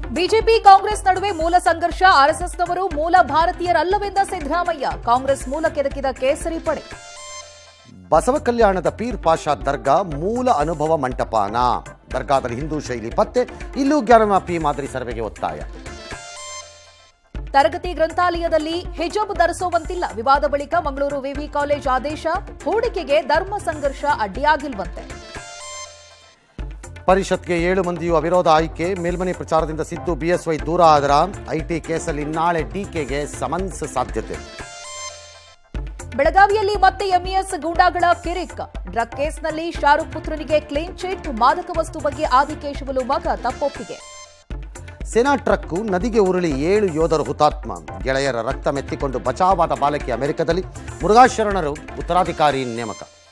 BJP Congress ನಡುವೆ ಮೂಲ ಸಂಘರ್ಷ ಆರ್ಎಸ್ಎಸ್ನವರು ಮೂಲ ಭಾರತೀಯರಲ್ಲವೆಂದ ಸಿದ್ದರಾಮಯ್ಯ ಕಾಂಗ್ರೆಸ್ ಮೂಲ ಕೆದಕಿದ ಕೇಸರಿ ಪಡೆ ಬಸವ ಕಲ್ಯಾಣದ ಪೀರ್ ಪಾಷಾ ದರ್ಗಾ ಮೂಲ ಅನುಭವ ಮಂಟಪನ ದರ್ಗಾದಲ್ಲಿ ಹಿಂದೂ ಶೈಲಿ ಪತ್ತೆ ಇಲ್ಲೂ ಜ್ಞಾನಮಾಪಿ ಮಾದರಿ ಸರ್ವೆಗೆ ಒತ್ತಾಯ ತರಗತಿ ಗ್ರಂಥಾಲಯದಲ್ಲಿ ಹಿಜಬ್ ಧರಿಸುವಂತಿಲ್ಲ ವಿವಾದ ಬಳಿಕ ಮಂಗಳೂರು ವಿವಿ ಕಾಲೇಜ್ ಆದೇಶ ಹೂಡಿಕೆಗೆ ಧರ್ಮ ಸಂಘರ್ಷ ಅಡ್ಡಿಯಾಗಿಲ್ವಂತೆ ಪರಿಷತ್ಗೆ ಏಳು ಮಂದಿಯು ಅವಿರೋಧ ಆಯ್ಕೆ ಮೇಲ್ಮನೆ ಪ್ರಚಾರದಿಂದ ಸಿದ್ದು ಬಿಎಸ್ವೈ ದೂರ ಆದರ ಐಟಿ ಕೇಸಲ್ಲಿ ನಾಳೆ ಟೀಕೆಗೆ ಸಮನ್ಸ್ ಸಾಧ್ಯತೆ ಬೆಳಗಾವಿಯಲ್ಲಿ ಮತ್ತೆ ಎಂಇಎಸ್ ಗೂಂಡಾಗಳ ಕಿರಿಕ್ ಡ್ರಗ್ ಕೇಸ್ನಲ್ಲಿ ಶಾರುಖ್ ಪುತ್ರನಿಗೆ ಕ್ಲೀನ್ ಚಿಟ್ ಮಾದಕ ವಸ್ತು ಬಗ್ಗೆ ಆದಿಕೇಶವಲು ಮಗ ತಪ್ಪೊಪ್ಪಿಗೆ ಸೇನಾ ಟ್ರಕ್ಕು ನದಿಗೆ ಉರುಳಿ ಏಳು ಯೋಧರು ಹುತಾತ್ಮ ಗೆಳೆಯರ ರಕ್ತ ಮೆತ್ತಿಕೊಂಡು ಬಚಾವಾದ ಬಾಲಕಿ ಅಮೆರಿಕದಲ್ಲಿ ಮುರುಘಾಶರಣರು ಉತ್ತರಾಧಿಕಾರಿ ನೇಮಕ